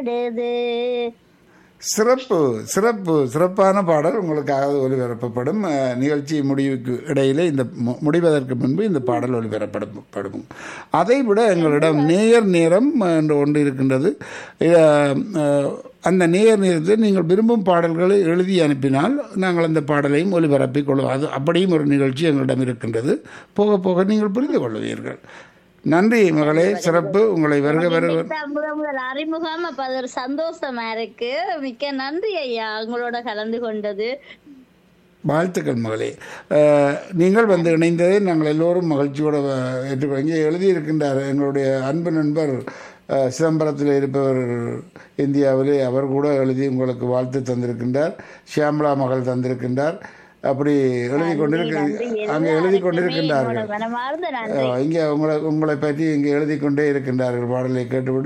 பாடுது சிறப்பு சிறப்பு சிறப்பான பாடல் உங்களுக்காக ஒலிபரப்பப்படும் அஹ், நிகழ்ச்சி முடிவுக்கு இடையிலே இந்த மு- முடிவதற்கு முன்பு இந்த பாடல் ஒலிபரப்படும் படும் அதை விட எங்களிடம் நேயர் நேரம் அஹ், என்று ஒன்று இருக்கின்றது அஹ், அஹ், அந்த நேயர் நேரத்தில் நீங்கள் விரும்பும் பாடல்களை எழுதி அனுப்பினால் நாங்கள் அந்த பாடலையும் ஒலிபரப்பிக் கொள்வோம் அது அப்படியும் ஒரு நிகழ்ச்சி எங்களிடம் இருக்கின்றது போக போக நீங்கள் புரிந்து கொள்வீர்கள் நன்றி மகளே சிறப்பு உங்களை வருக வருக இன்னைக்குதான் முதல் முதல் அறிமுகம் அப்ப அது ஒரு சந்தோஷமா இருக்கு மிக்க நன்றி ஐயா உங்களோட கலந்து கொண்டது வாழ்த்துக்கள் மகளே அஹ், நீங்கள் வந்து இணைந்ததை நாங்கள் எல்லோரும் மகிழ்ச்சியோடு ஏற்றுக்கொள்ள இங்கே எழுதியிருக்கின்றார் எங்களுடைய அன்பு நண்பர் அஹ், சிதம்பரத்தில் இருப்பவர் இந்தியாவிலே அவர் கூட எழுதி உங்களுக்கு வாழ்த்து தந்திருக்கின்றார் ஷியாமலா மகள் தந்திருக்கின்றார் அப்படி எழுதி கொண்டிருக்க அங்கே எழுதி கொண்டிருக்கின்றார்கள் மனமார்ந்த நன்றி அஹ், இங்கே உங்களை உங்களை பற்றி இங்கே எழுதி கொண்டே இருக்கின்றார்கள் பாடலை கேட்டுவிட்டு